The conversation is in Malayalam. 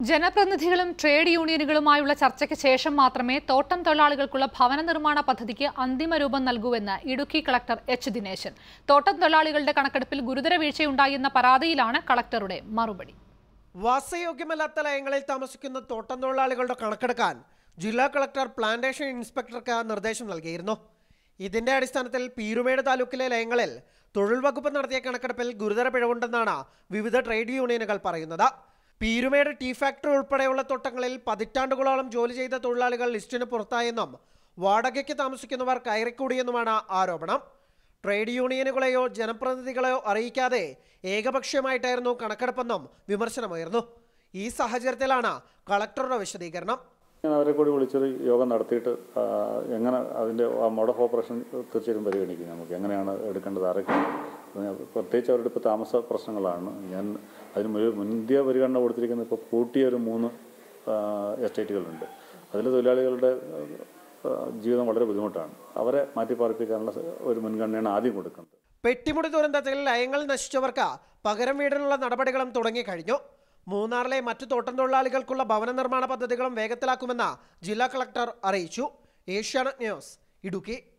ജനപ്രതിനിധികളും ട്രേഡ് യൂണിയനുകളുമായുള്ള ചർച്ചയ്ക്ക് ശേഷം മാത്രമേ തോട്ടം തൊഴിലാളികൾക്കുള്ള ഭവന നിർമ്മാണ പദ്ധതിക്ക് അന്തിമ രൂപം നൽകൂവെന്ന് ഇടുക്കി കളക്ടർ എച്ച് ദിനേശൻ തോട്ടം തൊഴിലാളികളുടെ കണക്കെടുപ്പിൽ ഗുരുതര വീഴ്ചയുണ്ടായെന്ന പരാതിയിലാണ് കളക്ടറുടെ മറുപടി വാസയോഗ്യമല്ലാത്ത ലയങ്ങളിൽ താമസിക്കുന്ന തോട്ടം തൊഴിലാളികളുടെ കണക്കെടുക്കാൻ ജില്ലാ കളക്ടർ പ്ലാന്റേഷൻ ഇൻസ്പെക്ടർക്ക് നിർദ്ദേശം നൽകിയിരുന്നു ഇതിന്റെ അടിസ്ഥാനത്തിൽ പീരുമേട് താലൂക്കിലെ ലയങ്ങളിൽ തൊഴിൽ വകുപ്പ് നടത്തിയ കണക്കെടുപ്പിൽ ഗുരുതര പിഴവുണ്ടെന്നാണ് വിവിധ ട്രേഡ് യൂണിയനുകൾ പറയുന്നത് പീരുമേട് ടീ ഫാക്ടറി ഉൾപ്പെടെയുള്ള തോട്ടങ്ങളിൽ പതിറ്റാണ്ടുകളോളം ജോലി ചെയ്ത തൊഴിലാളികൾ ലിസ്റ്റിന് പുറത്തായെന്നും വാടകയ്ക്ക് താമസിക്കുന്നവർ കയറിക്കൂടിയെന്നുമാണ് ആരോപണം ട്രേഡ് യൂണിയനുകളെയോ ജനപ്രതിനിധികളെയോ അറിയിക്കാതെ ഏകപക്ഷീയമായിട്ടായിരുന്നു കണക്കെടുപ്പെന്നും വിമർശനമുയർന്നു ഈ സാഹചര്യത്തിലാണ് കളക്ടറുടെ വിശദീകരണം ഞാൻ അവരെ കൂടി വിളിച്ചൊരു യോഗം നടത്തിയിട്ട് ആ, എങ്ങനെ അതിൻ്റെ ആ മോഡ് ഓഫ് ഓപ്പറേഷൻ തീർച്ചയായിട്ടും പരിഗണിക്കും നമുക്ക് എങ്ങനെയാണ് എടുക്കേണ്ടത് ആരൊക്കെ പ്രത്യേകിച്ച് അവരുടെ ഇപ്പോൾ താമസ പ്രശ്നങ്ങളാണ് ഞാൻ അതിന് മുൻ- മുന്തിയ പരിഗണന കൊടുത്തിരിക്കുന്നത് ഇപ്പോൾ പൂട്ടിയ ഒരു മൂന്ന് ആ, എസ്റ്റേറ്റുകളുണ്ട് അതിൽ തൊഴിലാളികളുടെ ആ, ജീവിതം വളരെ ബുദ്ധിമുട്ടാണ് അവരെ മാറ്റിപ്പാർപ്പിക്കാനുള്ള ഒരു മുൻഗണനയാണ് ആദ്യം കൊടുക്കുന്നത് പെട്ടിമുടി ദുരന്തത്തിൽ ലയങ്ങൾ നശിച്ചവർക്ക് പകരം വീടിനുള്ള നടപടികളും തുടങ്ങിക്കഴിഞ്ഞു മൂന്നാറിലെ മറ്റു തോട്ടം തൊഴിലാളികൾക്കുള്ള ഭവന നിർമ്മാണ പദ്ധതികളും വേഗത്തിലാക്കുമെന്ന് ജില്ലാ കളക്ടർ അറിയിച്ചു ഏഷ്യാനെറ്റ് ന്യൂസ് ഇടുക്കി